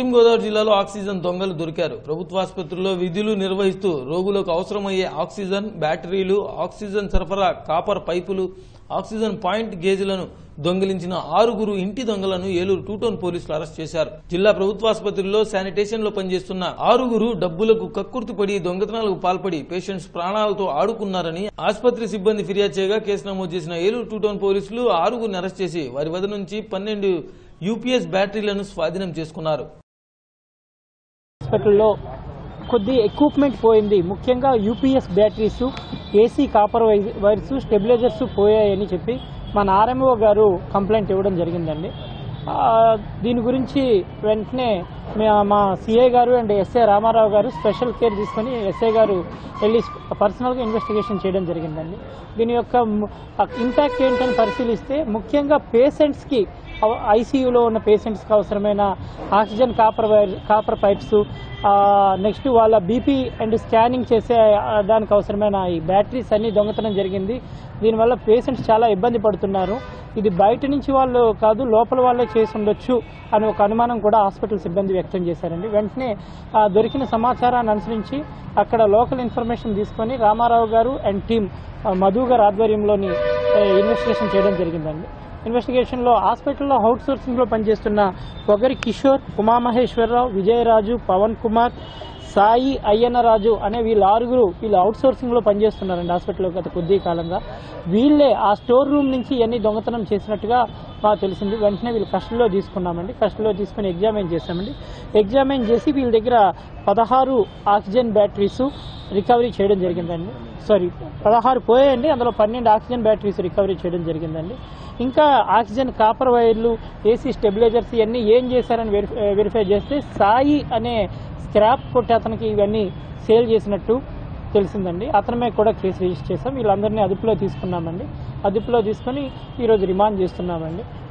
పశ్చిమ గోదావరి జిల్లాలో ఆక్సిజన్ దొంగలు దొరికారు ప్రభుత్వాసుపత్రుల్లో విధులు నిర్వహిస్తూ రోగులకు అవసరమయ్యే ఆక్సిజన్ బ్యాటరీలు ఆక్సిజన్ సరఫరా కాపర్ పైపులు ఆక్సిజన్ పాయింట్ గేజ్లను దొంగిలించిన ఆరుగురు ఇంటి దొంగలను ఏలూరు టూ టౌన్ పోలీసులు అరెస్ట్ చేశారు జిల్లా ప్రభుత్వాసుపత్రిలో శానిటేషన్ లో పనిచేస్తున్న ఆరుగురు డబ్బులకు కక్కుర్తిపడి దొంగతనాలకు పాల్పడి పేషెంట్స్ ప్రాణాలతో ఆడుకున్నారని ఆసుపత్రి సిబ్బంది ఫిర్యాదు చేయగా కేసు నమోదు చేసిన ఏలూరు టూ టౌన్ పోలీసులు ఆరుగురిని అరెస్ట్ చేసి వారి వద్ద నుంచి పన్నెండు యూపీఎస్ బ్యాటరీలను స్వాధీనం చేసుకున్నారు హాస్పిటల్లో కొద్ది ఎక్విప్మెంట్ పోయింది ముఖ్యంగా యూపీఎస్ బ్యాటరీస్ ఏసీ కాపర్ వై- వైర్స్ స్టెబిలైజర్స్ పోయాయని చెప్పి మన ఆర్ఎంఓ గారు కంప్లైంట్ ఇవ్వడం జరిగిందండి ఆ, దీని గురించి వెంటనే మే- మా సిఐ గారు అండ్ ఎస్ఐ రామారావు గారు స్పెషల్ కేర్ తీసుకొని ఎస్ఐ గారు వెళ్ళి పర్సనల్గా ఇన్వెస్టిగేషన్ చేయడం జరిగిందండి దీని యొక్క ఇంపాక్ట్ ఏంటని పరిశీలిస్తే ముఖ్యంగా పేషెంట్స్కి ఐసీయూలో ఉన్న పేషెంట్స్కి అవసరమైన oxygen copper wire copper pipes next వాళ్ళ బీపీ అండ్ స్కానింగ్ చేసే ఆ, దానికి అవసరమైన ఈ బ్యాటరీస్ అన్ని దొంగతనం జరిగింది దీనివల్ల పేషెంట్స్ చాలా ఇబ్బంది పడుతున్నారు ఇది బయట నుంచి వాళ్ళు కాదు లోపల వాళ్ళే చేసి ఉండొచ్చు అని ఒక అనుమానం కూడా హాస్పిటల్ సిబ్బంది వ్యక్తం చేశారండి వెంటనే ఆ, దొరికిన సమాచారాన్ని అనుసరించి అక్కడ లోకల్ ఇన్ఫర్మేషన్ తీసుకొని రామారావు గారు అండ్ టీం మధు గారు ఆధ్వర్యంలోని ఇన్వెస్టిగేషన్ చేయడం జరిగిందండి ఇన్వెస్టిగేషన్లో హాస్పిటల్లో అవుట్ సోర్సింగ్లో పనిచేస్తున్న పొగరి కిషోర్ ఉమామహేశ్వరరావు విజయరాజు పవన్ కుమార్ సాయి అయ్యన్నరాజు అనే వీళ్ళు ఆరుగురు వీళ్ళు అవుట్ సోర్సింగ్లో పనిచేస్తున్నారండి హాస్పిటల్లో గత కొద్ది కాలంగా వీళ్ళే ఆ స్టోర్ రూమ్ నుంచి ఇవన్నీ దొంగతనం చేసినట్టుగా మాకు తెలిసింది వెంటనే వీళ్ళు కస్టడీలో తీసుకున్నామండి కస్టడీలో తీసుకుని ఎగ్జామిన్ చేశామండి ఎగ్జామిన్ చేసి వీళ్ళ దగ్గర పదహారు ఆక్సిజన్ బ్యాటరీస్ రికవరీ చేయడం జరిగిందండి సారీ పదహారు పోయాయండి అందులో పన్నెండు ఆక్సిజన్ బ్యాటరీస్ రికవరీ చేయడం జరిగిందండి ఇంకా ఆక్సిజన్ కాపర్ వైర్లు ఏసీ స్టెబిలైజర్స్ ఇవన్నీ ఏం చేశారని వెరిఫై వెరిఫై చేస్తే సాయి అనే స్క్రాప్ కొట్టి అతనికి ఇవన్నీ సేల్ చేసినట్టు తెలిసిందండి అతని మీద కూడా కేసు రిజిస్టర్ చేసాం వీళ్ళందరినీ అదుపులో తీసుకున్నామండి అదుపులో తీసుకొని ఈరోజు రిమాండ్ చేస్తున్నామండి